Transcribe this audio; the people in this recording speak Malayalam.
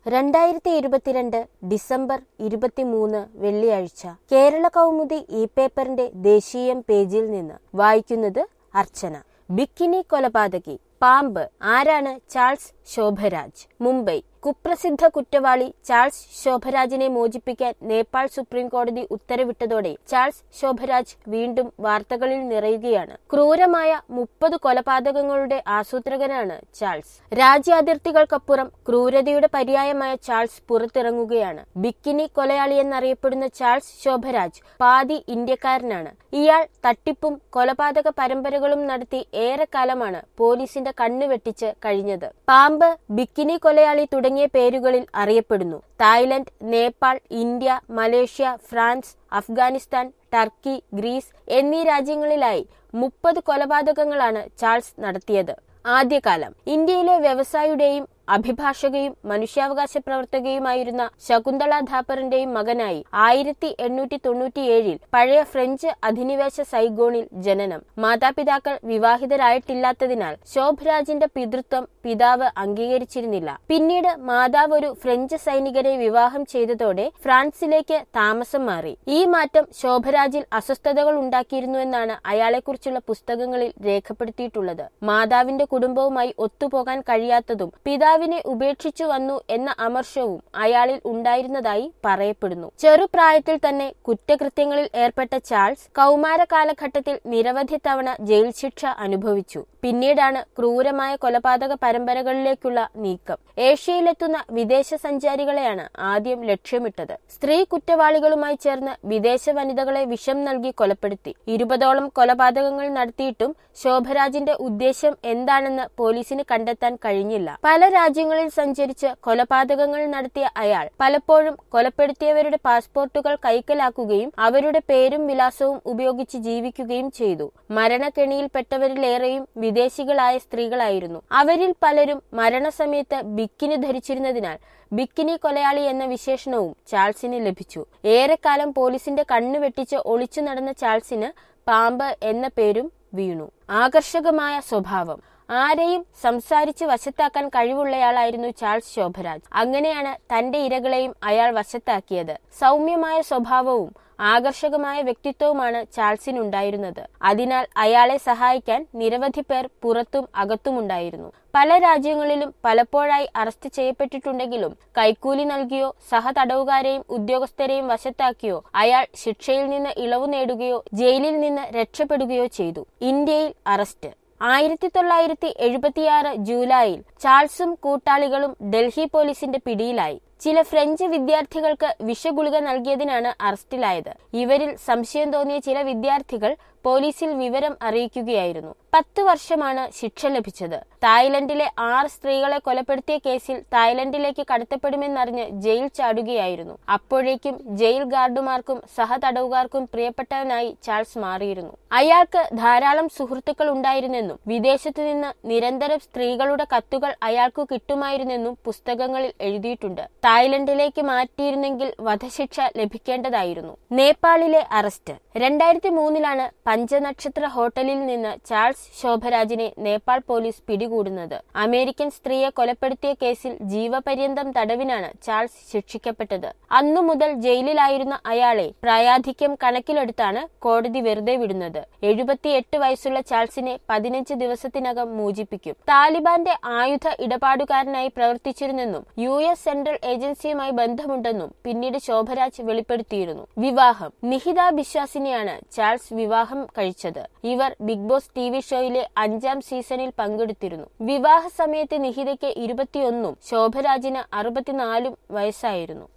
രണ്ടായിരത്തി ഇരുപത്തിരണ്ട് ഡിസംബർ ഇരുപത്തിമൂന്ന് വെള്ളിയാഴ്ച കേരള കൗമുദി ഇ പേപ്പറിന്റെ ദേശീയം പേജിൽ നിന്ന് വായിക്കുന്നത് അർച്ചന ബിക്കിനി കൊലപാതകി പാമ്പ് ആരാണ് ചാൾസ് ശോഭരാജ് മുംബൈ കുപ്രസിദ്ധ കുറ്റവാളി ചാൾസ് ശോഭരാജിനെ മോചിപ്പിക്കാൻ നേപ്പാൾ സുപ്രീം കോടതി ഉത്തരവിട്ടതോടെ ചാൾസ് ശോഭരാജ് വീണ്ടും വാർത്തകളിൽ നിറയുകയാണ് ക്രൂരമായ മുപ്പത് കൊലപാതകങ്ങളുടെ ആസൂത്രകനാണ് ചാൾസ് രാജ്യാതിർത്തികൾക്കപ്പുറം ക്രൂരതയുടെ പര്യായമായ ചാൾസ് പുറത്തിറങ്ങുകയാണ് ബിക്കിനി കൊലയാളി എന്നറിയപ്പെടുന്ന ചാൾസ് ശോഭരാജ് പാതി ഇന്ത്യക്കാരനാണ് ഇയാൾ തട്ടിപ്പും കൊലപാതക പരമ്പരകളും നടത്തി ഏറെക്കാലമാണ് പോലീസിന്റെ കണ്ണു വെട്ടിച്ച് കഴിഞ്ഞത് പാമ്പ് ബിക്കിനി കൊലയാളി തുടങ്ങിയ പേരുകളിൽ അറിയപ്പെടുന്നു Thailand Nepal India Malaysia France Afghanistan Turkey Greece എന്നീ രാജ്യങ്ങളിലായി മുപ്പത് കൊലപാതകങ്ങളാണ് ചാൾസ് നടത്തിയത് ആദ്യകാലം ഇന്ത്യയിലെ വ്യവസായിയുടെയും അഭിഭാഷകയും മനുഷ്യാവകാശ പ്രവർത്തകയുമായിരുന്ന ശകുന്തള ധാപ്പറിന്റെയും മകനായി ആയിരത്തി എണ്ണൂറ്റി തൊണ്ണൂറ്റിയേഴിൽ പഴയ ഫ്രഞ്ച് അധിനിവേശ സൈഗോണിൽ ജനനം മാതാപിതാക്കൾ വിവാഹിതരായിട്ടില്ലാത്തതിനാൽ ശോഭരാജിന്റെ പിതൃത്വം പിതാവ് അംഗീകരിച്ചിരുന്നില്ല പിന്നീട് മാതാവ് ഒരു ഫ്രഞ്ച് സൈനികരെ വിവാഹം ചെയ്തതോടെ ഫ്രാൻസിലേക്ക് താമസം മാറി ഈ മാറ്റം ശോഭരാജിൽ അസ്വസ്ഥതകൾ ഉണ്ടാക്കിയിരുന്നുവെന്നാണ് അയാളെക്കുറിച്ചുള്ള പുസ്തകങ്ങളിൽ രേഖപ്പെടുത്തിയിട്ടുള്ളത് മാതാവിന്റെ കുടുംബവുമായി ഒത്തുപോകാൻ കഴിയാത്തതും പിതാവിനെ ഉപേക്ഷിച്ചു വന്നു എന്ന അമർഷവും അയാളിൽ ഉണ്ടായിരുന്നതായി പറയപ്പെടുന്നു ചെറുപ്രായത്തിൽ തന്നെ കുറ്റകൃത്യങ്ങളിൽ ഏർപ്പെട്ട ചാൾസ് കൗമാര കാലഘട്ടത്തിൽ നിരവധി തവണ ജയിൽ ശിക്ഷ അനുഭവിച്ചു പിന്നീടാണ് ക്രൂരമായ കൊലപാതക പരമ്പരകളിലേക്കുള്ള നീക്കം ഏഷ്യയിലെത്തുന്ന വിദേശ സഞ്ചാരികളെയാണ് ആദ്യം ലക്ഷ്യമിട്ടത് സ്ത്രീ കുറ്റവാളികളുമായി ചേർന്ന് വിദേശ വനിതകളെ വിഷം നൽകി കൊലപ്പെടുത്തി ഇരുപതോളം കൊലപാതകങ്ങൾ നടത്തിയിട്ടും ശോഭരാജിന്റെ ഉദ്ദേശം എന്താണെന്ന് പോലീസിന് കണ്ടെത്താൻ കഴിഞ്ഞില്ല പല രാജ്യങ്ങളിൽ സഞ്ചരിച്ച് കൊലപാതകങ്ങൾ നടത്തിയ അയാൾ പലപ്പോഴും കൊലപ്പെടുത്തിയവരുടെ പാസ്പോർട്ടുകൾ കൈക്കലാക്കുകയും അവരുടെ പേരും വിലാസവും ഉപയോഗിച്ച് ജീവിക്കുകയും ചെയ്തു മരണക്കെണിയിൽപ്പെട്ടവരിലേറെയും വിദേശികളായ സ്ത്രീകളായിരുന്നു അവരിൽ പലരും മരണസമയത്ത് ബിക്കിനി ധരിച്ചിരുന്നതിനാൽ ബിക്കിനി കൊലയാളി എന്ന വിശേഷണവും ചാൾസിന് ലഭിച്ചു ഏറെക്കാലം പോലീസിന്റെ കണ്ണു വെട്ടിച്ച് ഒളിച്ചു നടന്ന ചാൾസിന് പാമ്പ് എന്ന പേരും വീണു ആകർഷകമായ സ്വഭാവം ആരെയും സംസാരിച്ച് വശത്താക്കാൻ കഴിവുള്ളയാളായിരുന്നു ചാൾസ് ശോഭരാജ് അങ്ങനെയാണ് തന്റെ ഇരകളെയും അയാൾ വശത്താക്കിയത് സൗമ്യമായ സ്വഭാവവും ആകർഷകമായ വ്യക്തിത്വവുമാണ് ചാൾസിനുണ്ടായിരുന്നത് അതിനാൽ അയാളെ സഹായിക്കാൻ നിരവധി പേർ പുറത്തും അകത്തുമുണ്ടായിരുന്നു പല രാജ്യങ്ങളിലും പലപ്പോഴായി അറസ്റ്റ് ചെയ്യപ്പെട്ടിട്ടുണ്ടെങ്കിലും കൈക്കൂലി നൽകിയോ സഹതടവുകാരെയും ഉദ്യോഗസ്ഥരെയും വശത്താക്കിയോ അയാൾ ശിക്ഷയിൽ നിന്ന് ഇളവ് നേടുകയോ ജയിലിൽ നിന്ന് രക്ഷപ്പെടുകയോ ചെയ്തു ഇന്ത്യയിൽ അറസ്റ്റ് ആയിരത്തി തൊള്ളായിരത്തി എഴുപത്തിയാറ് ജൂലൈയിൽ ചാൾസും കൂട്ടാളികളും ഡൽഹി പോലീസിന്റെ പിടിയിലായി ചില ഫ്രഞ്ച് വിദ്യാർത്ഥികൾക്ക് വിഷഗുളിക നൽകിയതിനാണ് അറസ്റ്റിലായത് ഇവരിൽ സംശയം തോന്നിയ ചില വിദ്യാർത്ഥികൾ പോലീസിൽ വിവരം അറിയിക്കുകയായിരുന്നു പത്ത് വർഷമാണ് ശിക്ഷ ലഭിച്ചത് തായ്ലൻഡിലെ ആറ് സ്ത്രീകളെ കൊലപ്പെടുത്തിയ കേസിൽ തായ്ലൻഡിലേക്ക് കടത്തപ്പെടുമെന്നറിഞ്ഞ് ജയിൽ ചാടുകയായിരുന്നു അപ്പോഴേക്കും ജയിൽ ഗാർഡുമാർക്കും സഹതടവുകാർക്കും പ്രിയപ്പെട്ടവനായി ചാൾസ് മാറിയിരുന്നു അയാൾക്ക് ധാരാളം സുഹൃത്തുക്കൾ ഉണ്ടായിരുന്നെന്നും വിദേശത്തു നിന്ന് നിരന്തരം സ്ത്രീകളുടെ കത്തുകൾ അയാൾക്ക് കിട്ടുമായിരുന്നെന്നും പുസ്തകങ്ങളിൽ എഴുതിയിട്ടുണ്ട് തായ്ലൻഡിലേക്ക് മാറ്റിയിരുന്നെങ്കിൽ വധശിക്ഷ ലഭിക്കേണ്ടതായിരുന്നു നേപ്പാളിലെ അറസ്റ്റ് രണ്ടായിരത്തി മൂന്നിലാണ് പഞ്ചനക്ഷത്ര ഹോട്ടലിൽ നിന്ന് ചാൾസ് ശോഭരാജിനെ നേപ്പാൾ പോലീസ് പിടികൂടുന്നത് അമേരിക്കൻ സ്ത്രീയെ കൊലപ്പെടുത്തിയ കേസിൽ ജീവപര്യന്തം തടവിനാണ് ചാൾസ് ശിക്ഷിക്കപ്പെട്ടത് അന്നു മുതൽ ജയിലിലായിരുന്ന അയാളെ പ്രായാധിക്യം കണക്കിലെടുത്താണ് കോടതി വെറുതെ വിടുന്നത് എഴുപത്തിയെട്ട് വയസ്സുള്ള ചാൾസിനെ പതിനഞ്ച് ദിവസത്തിനകം മോചിപ്പിക്കും താലിബാന്റെ ആയുധ ഇടപാടുകാരനായി പ്രവർത്തിച്ചിരുന്നെന്നും യു എസ് സെൻട്രൽ ഏജൻസിയുമായി ബന്ധമുണ്ടെന്നും പിന്നീട് ശോഭരാജ് വെളിപ്പെടുത്തിയിരുന്നു വിവാഹം നിഹിത ബിശ്വാസിനെയാണ് ചാൾസ് വിവാഹം കഴിച്ചത് ഇവർ ബിഗ് ബോസ് ടി വി ഷോയിലെ അഞ്ചാം സീസണിൽ പങ്കെടുത്തിരുന്നു വിവാഹ സമയത്ത് നിഹിതയ്ക്ക് ഇരുപത്തിയൊന്നും ശോഭരാജിന് അറുപത്തിനാലും വയസ്സായിരുന്നു